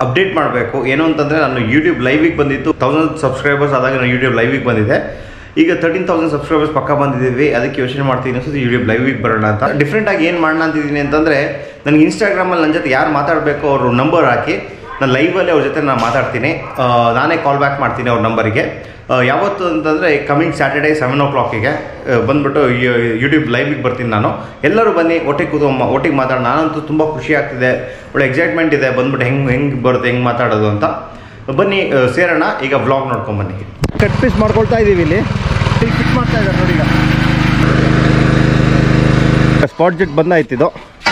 Update ಮಾಡಬೇಕು ಏನು ಅಂತಂದರೆ ನಾನು ಯೂಟ್ಯೂಬ್ ಲೈವಿಗೆ ಬಂದಿತ್ತು ತೌಸಂಡ್ ಸಬ್ಸ್ಕ್ರೈಬರ್ಸ್ ಆದಾಗ ನಾನು ಯೂಟ್ಯೂಬ್ ಲೈವಿಗೆ ಬಂದಿದ್ದೆ ಈಗ ತರ್ಟೀನ್ ತೌಸಂಡ್ ಸಬ್ಸ್ಕ್ರೈಬರ್ಸ್ ಪಕ್ಕ ಬಂದಿದ್ದೀವಿ ಅದಕ್ಕೆ ಯೋಚನೆ ಮಾಡ್ತೀನಿ ಅನ್ಸುತ್ತೆ ಯೂಟ್ಯೂಬ್ ಲೈವಿಗೆ ಬರೋಣ ಅಂತ ಡಿಫ್ರೆಂಟ್ ಆಗಿ ಏನು ಮಾಡೋಣ ಅಂತಿದ್ದೀನಿ ಅಂತಂದರೆ ನನಗೆ ಇನ್ಸ್ಟಾಗ್ರಾಮಲ್ಲಿ ನನ್ನ ಜೊತೆ ಯಾರು ಮಾತಾಡಬೇಕು ಅವ್ರ ನಂಬರ್ ಹಾಕಿ ನಾನು ಲೈವಲ್ಲಿ ಅವ್ರ ಜೊತೆ ನಾನು ಮಾತಾಡ್ತೀನಿ ಆ, ನಾನೇ ಕಾಲ್ ಬ್ಯಾಕ್ ಮಾಡ್ತೀನಿ ಅವ್ರ ನಂಬರಿಗೆ ಯಾವತ್ತು ಅಂತಂದರೆ ಕಮಿಂಗ್ ಸ್ಯಾಟರ್ಡೇ ಸೆವೆನ್ ಓ ಕ್ಲಾಕಿಗೆ ಬಂದ್ಬಿಟ್ಟು ಯೂಟ್ಯೂಬ್ ಲೈವಿಗೆ ಬರ್ತೀನಿ ನಾನು ಎಲ್ಲರೂ ಬನ್ನಿ ಒಟ್ಟಿಗೆ ಕೂತು ಮ- ಒಟ್ಟಿಗೆ ಮಾತಾಡೋಣ ನಾನಂತೂ ತುಂಬ ಖುಷಿ ಆಗ್ತಿದೆ ಒಳ್ಳೆ ಎಕ್ಸೈಟ್ಮೆಂಟ್ ಇದೆ ಬಂದ್ಬಿಟ್ಟು ಹೆಂಗೆ ಹೆಂಗೆ ಬರುತ್ತೆ ಹೆಂಗೆ ಮಾತಾಡೋದು ಅಂತ ಬನ್ನಿ ಆ, ಸೇರೋಣ ಈಗ ವ್ಲಾಗ್ ನೋಡ್ಕೊಂಬನ್ನಿ ಕಟ್ ಪೀಸ್ ಮಾಡ್ಕೊಳ್ತಾ ಇದ್ದೀವಿ ಇಲ್ಲಿ ಇಲ್ಲಿ ಫಿಟ್ ಮಾಡ್ತಾ ಇದ್ದಾರೆ ನೋಡಿ ಈಗ ಸ್ಪಾಟ್ ಜೆಟ್ ಬಂದಾಯ್ತಿದು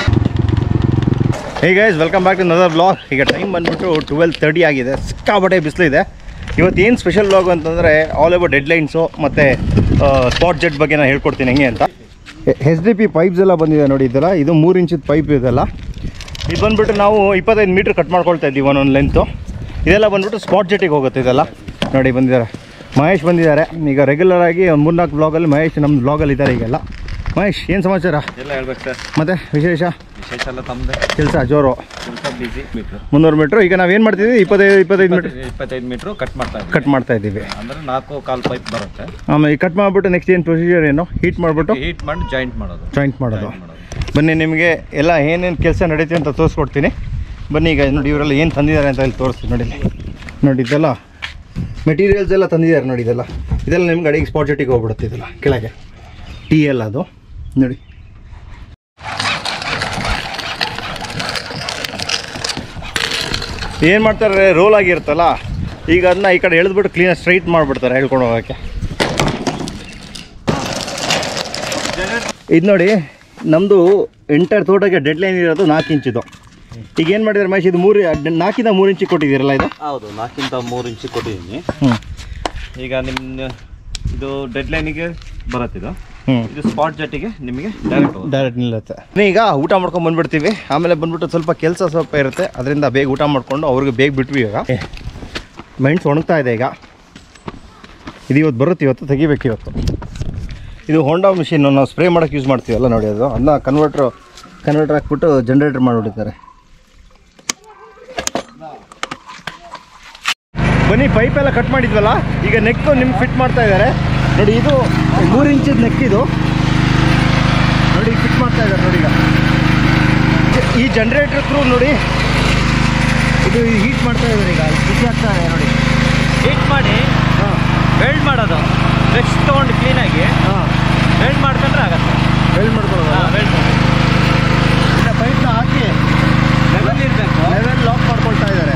hey guys welcome back to another vlog ಈಗ ಟೈಮ್ ಬಂದ್ಬಿಟ್ಟು ಟ್ವೆಲ್ ತರ್ಟಿ ಆಗಿದೆ ಸಿಕ್ಕಾಬಟ್ಟೆ ಬಿಸಿಲಿದೆ ಇವತ್ತು ಏನು ಸ್ಪೆಷಲ್ ವ್ಲಾಗ್ ಅಂತಂದರೆ ಆಲ್ ಓವರ್ ಡೆಡ್ಲೈನ್ಸು ಮತ್ತು ಸ್ಪಾಟ್ ಜೆಟ್ ಬಗ್ಗೆ ನಾನು ಹೇಳ್ಕೊಡ್ತೀನಿ ಹೆಂಗೆ ಅಂತ ಎಸ್ ಡಿ ಪಿ ಪೈಪ್ಸ್ ಎಲ್ಲ ಬಂದಿದೆ ನೋಡಿ ಇದೆಲ್ಲ ಇದು ಮೂರು ಇಂಚಿದ ಪೈಪ್ ಇದೆಲ್ಲ ಇದು ಬಂದ್ಬಿಟ್ಟು ನಾವು ಇಪ್ಪತ್ತೈದು ಮೀಟ್ರ್ ಕಟ್ ಮಾಡ್ಕೊಳ್ತಾ ಇದ್ದೀವಿ ಒಂದೊಂದು ಲೆಂತು ಇದೆಲ್ಲ ಬಂದ್ಬಿಟ್ಟು ಸ್ಪಾಟ್ ಜೆಟ್ಟಿಗೆ ಹೋಗುತ್ತೆ ಇದೆಲ್ಲ ನೋಡಿ ಬಂದಿದ್ದಾರೆ ಮಹೇಶ್ ಬಂದಿದ್ದಾರೆ ಈಗ ರೆಗ್ಯುಲರ್ ಆಗಿ ಒಂದು ಮೂರ್ನಾಲ್ಕು ಬ್ಲಾಗಲ್ಲಿ ಮಹೇಶ್ ನಮ್ಮ ಬ್ಲಾಗಲ್ಲಿ ಇದ್ದಾರೆ ಈಗೆಲ್ಲ ಮಹೇಶ್ ಏನು ಸಮಾಚಾರ ಎಲ್ಲ ಹೇಳ್ಬೇಕು ಸರ್ ಮತ್ತು ವಿಶೇಷ ವಿಶೇಷ ಎಲ್ಲ ತಮ್ಮದೇ ಕೆಲಸ ಜೋರು ಸ್ವಲ್ಪ ಬಿಸಿ ಮೀಟ್ರು ಮುನ್ನೂರು ಮೀಟ್ರ್ ಈಗ ನಾವೇನು ಮಾಡ್ತಿದ್ವಿ ಇಪ್ಪತ್ತೈದು ಇಪ್ಪತ್ತೈದು ಮೀಟ್ರ್ ಇಪ್ಪತ್ತೈದು ಮೀಟ್ರು ಕಟ್ ಮಾಡ್ತಾ ಇದ್ದೀವಿ ಕಟ್ ಮಾಡ್ತಾ ಇದ್ದೀವಿ ಅಂದ್ರೆ ನಾಲ್ಕು ಕಾಲು ಪೈಪ್ ಬರುತ್ತೆ ಆಮೇಲೆ ಕಟ್ ಮಾಡಿಬಿಟ್ಟು ನೆಕ್ಸ್ಟ್ ಏನು ಪ್ರೊಸೀಜರ್ ಏನು ಹೀಟ್ ಮಾಡಿಬಿಟ್ಟು ಹೀಟ್ ಮಾಡಿ ಜಾಯಿಂಟ್ ಮಾಡೋದು ಜಾಯಿಂಟ್ ಮಾಡೋದು Joint ಮಾಡೋದು ಬನ್ನಿ ನಿಮಗೆ ಎಲ್ಲ ಏನೇನು ಕೆಲಸ ನಡೀತಿ ಅಂತ ತೋರಿಸ್ಕೊಡ್ತೀನಿ ಬನ್ನಿ ಈಗ ನೋಡಿ ಇವರೆಲ್ಲ ಏನು ತಂದಿದ್ದಾರೆ ಅಂತ ಇಲ್ಲಿ ತೋರಿಸ್ತೀನಿ ನೋಡಿ ಇಲ್ಲಿ. ನೋಡಿ ಇದೆಲ್ಲ ಮೆಟೀರಿಯಲ್ಸ್ ಎಲ್ಲ ತಂದಿದ್ದಾರೆ ನೋಡಿ ಇದೆಲ್ಲ ಇದೆಲ್ಲ ನಿಮ್ಗೆ ಅಡಿಗೆ ಸ್ಪಾಟ್ ಜೆಟ್ಟಿಗೆ ಹೋಗ್ಬಿಡುತ್ತೆ ಇದೆಲ್ಲ ಕೆಳಗೆ ಟೀ ಎಲ್ಲ ಅದು ನೋಡಿ ಏನು ಮಾಡ್ತಾರೆ ರೋಲ್ ಆಗಿರುತ್ತಲ್ಲ ಈಗ ಅದನ್ನ ಈ ಕಡೆ ಎಳೆದ್ಬಿಟ್ಟು ಕ್ಲೀನಾಗಿ ಸ್ಟ್ರೈಟ್ ಮಾಡಿಬಿಡ್ತಾರೆ ಹೇಳ್ಕೊಂಡು ಹೋಗೋಕ್ಕೆ ಇದು ನೋಡಿ ನಮ್ಮದು ಎಂಟರ್ ತೋಟಕ್ಕೆ ಡೆಡ್ ಲೈನ್ ಇರೋದು ನಾಲ್ಕು ಇಂಚಿದು ಈಗ ಏನು ಮಾಡಿದ್ದಾರೆ ಮಹೇಶ್ ಇದು ಮೂರು ನಾಲ್ಕಿಂದ ಮೂರು ಇಂಚಿಗೆ ಕೊಟ್ಟಿದ್ದೀರಲ್ಲ ಇದು ಹೌದು ನಾಲ್ಕಿಂತ ಮೂರು ಇಂಚ್ ಕೊಟ್ಟಿದ್ದೀನಿ ಹ್ಞೂ ಈಗ ನಿಮ್ಮ ಇದು ಡೆಡ್ ಲೈನಿಗೆ ಬರುತ್ತಿದ್ದು ಹ್ಞೂ ಇದು ಸ್ಪಾಟ್ ಜೆಟ್ಟಿಗೆ ನಿಮಗೆ ಡೈರೆಕ್ಟ್ ಡೈರೆಕ್ಟ್ ನಿಲ್ಲುತ್ತೆ ಈಗ ಊಟ ಮಾಡ್ಕೊಂಡು ಬಂದ್ಬಿಡ್ತೀವಿ ಆಮೇಲೆ ಬಂದ್ಬಿಟ್ಟು ಸ್ವಲ್ಪ ಕೆಲಸ ಸ್ವಲ್ಪ ಇರುತ್ತೆ ಅದರಿಂದ ಬೇಗ ಊಟ ಮಾಡಿಕೊಂಡು ಅವ್ರಿಗೆ ಬೇಗ ಬಿಟ್ವಿ ಈಗ ಮೆಣಸು ಒಣಗ್ತಾ ಇದೆ ಈಗ ಇದು ಇವತ್ತು ಬರುತ್ತೆ ಇವತ್ತು ತೆಗಿಬೇಕು ಇವತ್ತು ಇದು ಹೋಂಡಾ ಮಿಷಿನ್ ನಾವು ಸ್ಪ್ರೇ ಮಾಡೋಕ್ಕೆ ಯೂಸ್ ಮಾಡ್ತೀವಲ್ಲ ನೋಡಿ ಅದು ಅದನ್ನ ಕನ್ವರ್ಟ್ರು ಕನ್ವರ್ಟರ್ ಹಾಕ್ಬಿಟ್ಟು ಜನ್ರೇಟರ್ ಮಾಡಿಬಿಟ್ಟಿದ್ದಾರೆ ಬನ್ನಿ ಪೈಪ್ ಎಲ್ಲ ಕಟ್ ಮಾಡಿದ್ವಲ್ಲ ಈಗ ನೆಕ್ ನಿಮ್ಗೆ ಫಿಟ್ ಮಾಡ್ತಾ ಇದ್ದಾರೆ ನೋಡಿ ಇದು ಮೂರು ಇಂಚಿದ ನೆಕ್ ಇದು ನೋಡಿ ಫಿಟ್ ಮಾಡ್ತಾ ಇದ್ದಾರೆ ನೋಡಿ ಈಗ ಜ- ಈ ಜನ್ರೇಟರ್ ಥ್ರೂ ನೋಡಿ ಇದು ಹೀಟ್ ಮಾಡ್ತಾ ಇದ್ದಾರೆ ಈಗ ಬಿಸಿ ಆಗ್ತಾ ಇದೆ ನೋಡಿ ಹೀಟ್ ಮಾಡಿ ಹಾಂ ವೆಲ್ಡ್ ಮಾಡೋದು ಬ್ರಷ್ ತೊಗೊಂಡು ಕ್ಲೀನಾಗಿ ಹಾಂ ವೆಲ್ಡ್ ಮಾಡ್ಕೊಂಡ್ರೆ ಆಗತ್ತೆ ವೆಲ್ಡ್ ಮಾಡ್ಕೊಳ್ಳೋದು ವೆಲ್ಡ್ ಇಲ್ಲ ಪೈಪ್ನ ಹಾಕಿ ಲೆವೆಲ್ ಇರಬೇಕು ಲೆವೆಲ್ ಲಾಕ್ ಮಾಡ್ಕೊಳ್ತಾ ಇದ್ದಾರೆ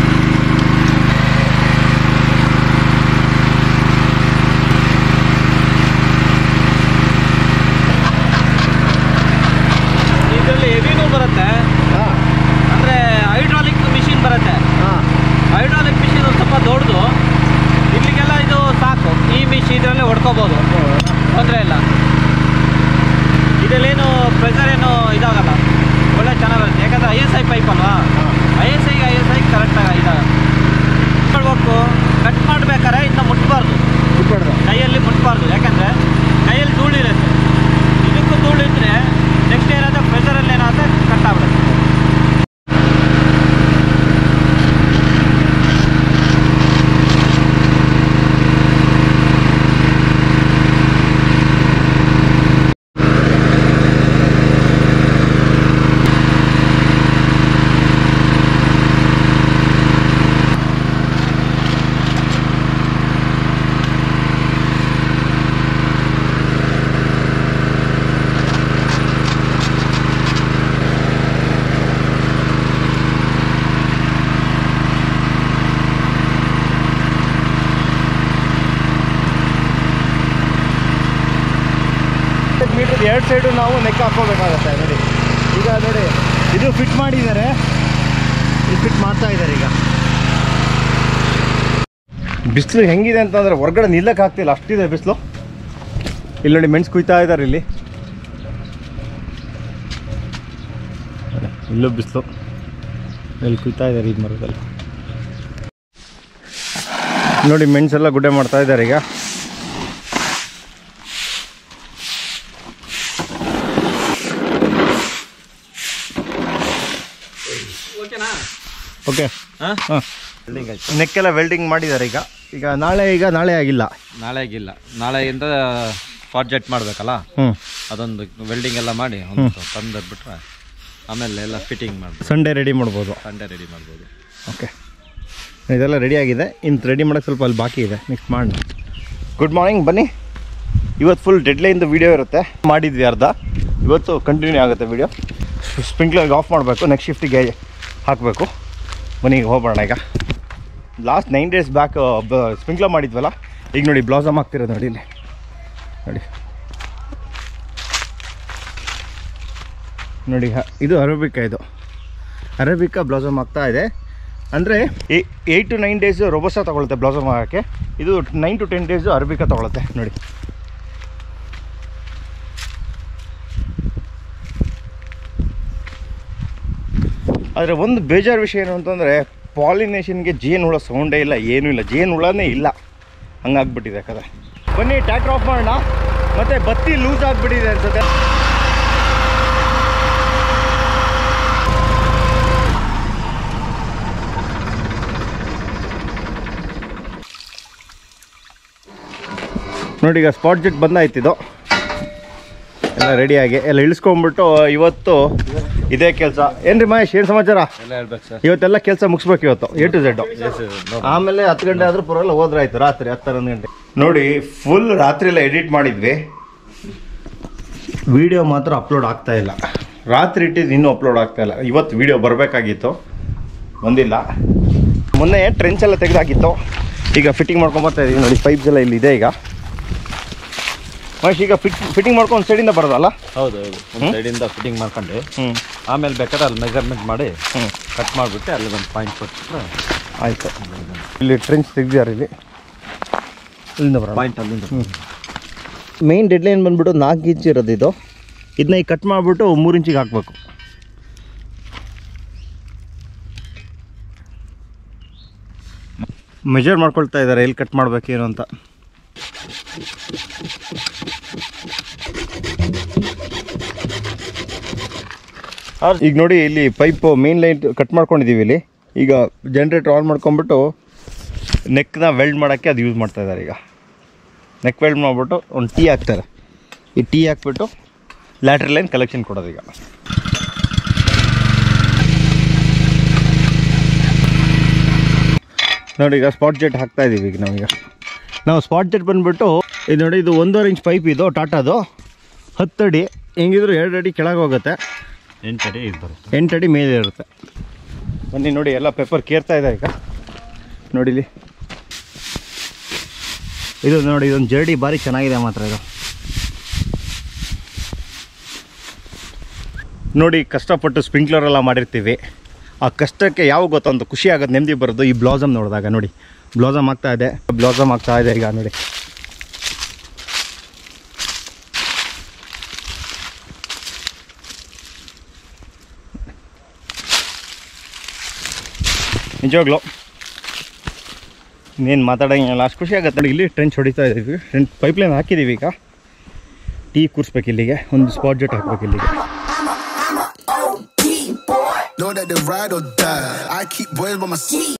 ಇದರಲ್ಲಿ ಹೆವಿನೂ ಬರುತ್ತೆ ಹಾಂ ಅಂದರೆ ಹೈಡ್ರಾಲಿಕ್ ಮಿಷಿನ್ ಬರುತ್ತೆ ಹಾಂ ಹೈಡ್ರಾಲಿಕ್ ಮಿಷಿನ್ ಒಂದು ಸ್ವಲ್ಪ ದೊಡ್ಡದು ಇಲ್ಲಿಗೆಲ್ಲ ಇದು ಸಾಕು ಈ ಮಿಷಿನ್ ಇದರಲ್ಲೇ ಹೊಡ್ಕೋಬೋದು ತೊಂದರೆ ಇಲ್ಲ ಇದರಲ್ಲೇನು ಪ್ರೆಷರ್ ಏನು ಇದಾಗಲ್ಲ ಒಳ್ಳೆ ಚೆನ್ನಾಗಿ ಬರುತ್ತೆ ಯಾಕಂದರೆ ಐ ಎಸ್ ಐ ಪೈಪ್ ಅಲ್ವಾ ಐ ಎಸ್ ಐಗೆ ಐ ಎಸ್ ಐ ಕರೆಕ್ಟಾಗಿ ಇದಾಗುತ್ತೆ ಮಾಡ್ಬೇಕು ಕಟ್ ಮಾಡ್ಬೇಕಾದ್ರೆ ಇನ್ನು ಮುಟ್ಬಾರ್ದು ಬಿಟ್ಬಿಡ್ದು ಕೈಯಲ್ಲಿ ಮುಟ್ಬಾರ್ದು ಯಾಕಂದರೆ ಕೈಯಲ್ಲಿ ಧೂಳಿರುತ್ತೆ ಇದಕ್ಕೂ ಧೂಳಿದ್ರೆ ನೆಕ್ಸ್ಟ್ ಏನಾದ್ರೆ ಪ್ರೆಷರಲ್ಲಿ ಏನಾದ್ರೆ ಕಟ್ ಆಗ್ಬಿಡುತ್ತೆ ಮೀಟರ್ ಎರಡು ಸೈಡು ನಾವು ನೆಕ್ ಹಾಕೋಬೇಕಾಗತ್ತೆ ನೋಡಿ ಈಗ ನೋಡಿ ಇದು ಫಿಟ್ ಮಾಡಿದ್ದಾರೆ ಇದು ಫಿಟ್ ಮಾಡ್ತಾ ಇದ್ದಾರೆ ಈಗ ಬಿಸಿಲು ಹೆಂಗಿದೆ ಅಂತಂದ್ರೆ ಹೊರಗಡೆ ನಿಲ್ಲಕ್ಕೆ ಆಗ್ತಿಲ್ಲ ಅಷ್ಟಿದೆ ಬಿಸಿಲು ಇಲ್ಲಿ ನೋಡಿ ಮೆಣಸು ಕುಯ್ತಾ ಇದ್ದಾರೆ ಇಲ್ಲಿ ಇಲ್ಲೂ ಬಿಸಿಲು ಇಲ್ಲಿ ಕುಯ್ತಾ ಇದ್ದಾರೆ ಈ ಮರದಲ್ಲಿ ನೋಡಿ ಮೆಣಸೆಲ್ಲ ಗುಡ್ಡೆ ಮಾಡ್ತಾ ಇದ್ದಾರೆ ಈಗ ಓಕೆ ಹಾಂ ಹಾಂ ವೆಲ್ಡಿಂಗ್ ಆಯ್ತು ನೆಕ್ಕೆಲ್ಲ ವೆಲ್ಡಿಂಗ್ ಮಾಡಿದ್ದಾರೆ ಈಗ ಈಗ ನಾಳೆ ಈಗ ನಾಳೆ ಆಗಿಲ್ಲ ನಾಳೆಗಿಲ್ಲ ನಾಳೆಯಿಂದ ಪ್ರಾಜೆಕ್ಟ್ ಮಾಡಬೇಕಲ್ಲ ಹ್ಞೂ ಅದೊಂದು ವೆಲ್ಡಿಂಗ್ ಎಲ್ಲ ಮಾಡಿ ಒಂದು ತಂದು ಬಿಟ್ರೆ ಆಮೇಲೆ ಎಲ್ಲ ಫಿಟ್ಟಿಂಗ್ ಮಾಡ್ಬೋದು ಸಂಡೇ ರೆಡಿ ಮಾಡ್ಬೋದು ಸಂಡೆ ರೆಡಿ ಮಾಡ್ಬೋದು ಓಕೆ ಇದೆಲ್ಲ ರೆಡಿ ಆಗಿದೆ ಇನ್ನು ರೆಡಿ ಮಾಡೋಕ್ಕೆ ಸ್ವಲ್ಪ ಅಲ್ಲಿ ಬಾಕಿ ಇದೆ ನೆಕ್ಸ್ಟ್ ಮಾಡೋಣ ಗುಡ್ ಮಾರ್ನಿಂಗ್ ಬನ್ನಿ ಇವತ್ತು ಫುಲ್ ಡೆಡ್ಲೈನ್ದು ವೀಡಿಯೋ ಇರುತ್ತೆ ಮಾಡಿದ್ವಿ ಅರ್ಧ ಇವತ್ತು ಕಂಟಿನ್ಯೂ ಆಗುತ್ತೆ ವೀಡಿಯೋ ಸ್ಪ್ರಿಂಕ್ಲರ್ಗೆ ಆಫ್ ಮಾಡಬೇಕು ನೆಕ್ಸ್ಟ್ ಶಿಫ್ಟಿಗೆ ಹಾಕಬೇಕು ಬನ್ನಿ ಈಗ ಹೋಗೋಣ ಈಗ last nine days back sprinkler ಮಾಡಿದ್ವಲ್ಲ ಈಗ ನೋಡಿ ಬ್ಲೌಸಮ್ ಆಗ್ತಿರೋದು ನೋಡಿ ಇಲ್ಲಿ ನೋಡಿ ನೋಡಿ ಹ- ಇದು ಅರೇಬಿಕಾ ಇದು ಅರೇಬಿಕಾ ಬ್ಲೌಸಮ್ ಆಗ್ತಾ ಇದೆ ಅಂದರೆ eight to nine days robusta ತೊಗೊಳುತ್ತೆ ಬ್ಲೌಸಮ್ ಆಗೋಕ್ಕೆ ಇದು nine to ten days arabica ತೊಗೊಳುತ್ತೆ ನೋಡಿ ಆದರೆ ಒಂದು ಬೇಜಾರು ವಿಷಯ ಏನು ಅಂತಂದರೆ ಪಾಲಿನೇಷನ್ಗೆ ಜೇನು ಹುಳ ಸೌಂಡೇ ಇಲ್ಲ ಏನೂ ಇಲ್ಲ ಜೇನು ಹುಳನೇ ಇಲ್ಲ ಹಂಗಾಗ್ಬಿಟ್ಟಿದೆ ಕದೆ ಬನ್ನಿ ಟ್ಯಾಕ್ಟರ್ ಆಫ್ ಮಾಡೋಣ ಮತ್ತು ಬತ್ತಿ ಲೂಸ್ ಆಗಿಬಿಟ್ಟಿದೆ ಅನ್ಸುತ್ತೆ ನೋಡಿ ಈಗ ಸ್ಪಾಟ್ ಜೆಟ್ ಬಂದಾಯ್ತಿದು ಎಲ್ಲ ರೆಡಿಯಾಗಿ ಎಲ್ಲ ಇಳಿಸ್ಕೊಂಡ್ಬಿಟ್ಟು ಇವತ್ತು ಇದೇ ಕೆಲಸ ಏನ್ರಿ ಮಹೇಶ್ ಏನು ಸಮಾಚಾರ ಎಲ್ಲ ಹೇಳ್ಬೇಕು ಸರ್ ಇವತ್ತೆಲ್ಲ ಕೆಲಸ ಮುಗಿಸ್ಬೇಕು ಇವತ್ತು ಎ ಟು ಝೆಡ್ ಆಮೇಲೆ ಹತ್ತು ಗಂಟೆ ಆದ್ರೂ ಪರವಾಗಿಲ್ಲ ಹೋದ್ರಾಯ್ತು ರಾತ್ರಿ ಹತ್ತು ಹನ್ನೊಂದು ಗಂಟೆ ನೋಡಿ ಫುಲ್ ರಾತ್ರಿ ಎಲ್ಲ ಎಡಿಟ್ ಮಾಡಿದ್ವಿ ವಿಡಿಯೋ ಮಾತ್ರ ಅಪ್ಲೋಡ್ ಆಗ್ತಾ ಇಲ್ಲ ರಾತ್ರಿ ಇಟ್ಟಿದ್ದು ಇನ್ನೂ ಅಪ್ಲೋಡ್ ಆಗ್ತಾ ಇಲ್ಲ ಇವತ್ತು ವಿಡಿಯೋ ಬರಬೇಕಾಗಿತ್ತು ಬಂದಿಲ್ಲ ಮೊನ್ನೆ ಟ್ರೆಂಚ್ ಎಲ್ಲ ತೆಗೆದಾಕಿತ್ತು ಈಗ ಫಿಟ್ಟಿಂಗ್ ಮಾಡ್ಕೊಂಬರ್ತಾ ಇದೀವಿ ನೋಡಿ ಪೈಪ್ಸ್ ಎಲ್ಲ ಇಲ್ಲಿ ಇದೆ ಈಗ ಮಹೇಶ್ ಈಗ ಫಿಟ್ ಫಿಟ್ಟಿಂಗ್ ಮಾಡ್ಕೊಂಡು ಸೈಡಿಂದ ಬರೋದಲ್ಲ ಹೌದು ಹೌದು ಒಂದು ಸೈಡಿಂದ ಫಿಟ್ಟಿಂಗ್ ಮಾಡ್ಕೊಂಡು ಹ್ಞೂ ಆಮೇಲೆ ಬೇಕಾದ್ರೆ ಅಲ್ಲಿ ಮೆಜರ್ಮೆಂಟ್ ಮಾಡಿ ಹ್ಞೂ ಕಟ್ ಮಾಡಿಬಿಟ್ಟು ಅಲ್ಲಿ ಒಂದು ಪಾಯಿಂಟ್ ಕೊಟ್ಬಿಟ್ರೆ ಆಯಿತು ಇಲ್ಲಿ ಟ್ರೆಂಚ್ ತೆಗ್ದಿದ್ದಾರೆ ಇಲ್ಲಿ ಇಲ್ಲಿಂದ ಬರೋಣ ಪಾಯಿಂಟ್ ಅಲ್ಲಿಂದ ಮೇನ್ ಡೆಡ್ಲೈನ್ ಬಂದ್ಬಿಟ್ಟು ನಾಲ್ಕು ಇಂಚ್ ಇರೋದು ಇದು ಇದನ್ನ ಈಗ ಕಟ್ ಮಾಡಿಬಿಟ್ಟು ಮೂರು ಇಂಚಿಗೆ ಹಾಕಬೇಕು ಮೆಜರ್ ಮಾಡ್ಕೊಳ್ತಾ ಇದ್ದಾರೆ ಎಲ್ಲಿ ಕಟ್ ಮಾಡಬೇಕೇನು ಅಂತ ಈಗ ನೋಡಿ ಇಲ್ಲಿ ಪೈಪ್ ಮೇನ್ ಲೈನ್ ಕಟ್ ಮಾಡ್ಕೊಂಡಿದ್ದೀವಿ ಇಲ್ಲಿ ಈಗ ಜನ್ರೇಟರ್ ಆನ್ ಮಾಡ್ಕೊಂಬಿಟ್ಟು ನೆಕ್ನ ವೆಲ್ಡ್ ಮಾಡೋಕ್ಕೆ ಅದು ಯೂಸ್ ಮಾಡ್ತಾ ಇದ್ದಾರೆ ಈಗ ನೆಕ್ ವೆಲ್ಡ್ ಮಾಡಿಬಿಟ್ಟು ಒಂದು ಟೀ ಹಾಕ್ತಾರೆ ಈ ಟೀ ಹಾಕ್ಬಿಟ್ಟು ಲ್ಯಾಟ್ರ್ ಲೈನ್ ಕಲೆಕ್ಷನ್ ಕೊಡೋದು ಈಗ ನೋಡಿ ಈಗ ಸ್ಪಾಟ್ ಜೆಟ್ ಹಾಕ್ತಾ ಇದೀವಿ ಈಗ ನಾವೀಗ ನಾವು ಸ್ಪಾಟ್ ಜೆಟ್ ಬಂದ್ಬಿಟ್ಟು ಇದು ನೋಡಿ ಇದು ಒಂದೂವರೆ ಇಂಚ್ ಪೈಪ್ ಇದು ಟಾಟಾದು ಹತ್ತು ಅಡಿ ಹೆಂಗಿದ್ರು ಎರಡು ಅಡಿ ಕೆಳಗೆ ಹೋಗುತ್ತೆ ಎಂಟು ಅಡಿ ಇದು ಬರುತ್ತೆ ಎಂಟು ಅಡಿ ಮೇಲೆ ಇರುತ್ತೆ ಬನ್ನಿ ನೋಡಿ ಎಲ್ಲ ಪೇಪರ್ ಕೇರ್ತಾ ಇದೆ ಈಗ ನೋಡಿಲಿ ಇದು ನೋಡಿ ಇದೊಂದು ಜರ್ಡಿ ಭಾರಿ ಚೆನ್ನಾಗಿದೆ ಮಾತ್ರ ಇದು ನೋಡಿ ಕಷ್ಟಪಟ್ಟು ಸ್ಪ್ರಿಂಕ್ಲರ್ ಎಲ್ಲ ಮಾಡಿರ್ತೀವಿ ಆ ಕಷ್ಟಕ್ಕೆ ಯಾವ ಗೊತ್ತೊಂದು ಖುಷಿ ಆಗೋದು ನೆಮ್ಮದಿ ಬರೋದು ಈ ಬ್ಲೌಸಮ್ ನೋಡಿದಾಗ ನೋಡಿ ಬ್ಲೌಸಮ್ ಆಗ್ತಾ ಇದೆ ಬ್ಲೌಸಮ್ ಆಗ್ತಾ ಇದೆ ಈಗ ನೋಡಿ ನಿಜವಾಗ್ಲು ಇನ್ನೇನು ಮಾತಾಡೋಂಗಿಲ್ಲ ಅಷ್ಟು ಖುಷಿ ಆಗುತ್ತೆ ನೋಡಿ ಇಲ್ಲಿ ಟ್ರೆಂಚ್ ಹೊಡಿತಾ ಇದ್ದೀವಿ ಟ್ರೆಂಚ್ ಪೈಪ್ಲೈನ್ ಹಾಕಿದ್ದೀವಿ ಈಗ ಟೀ ಕೂರಿಸ್ಬೇಕು ಇಲ್ಲಿಗೆ ಒಂದು ಸ್ಪಾಟ್ ಜೆಟ್ ಹಾಕ್ಬೇಕು ಇಲ್ಲಿಗೆ Know that they ride or die. I keep boys by my seat.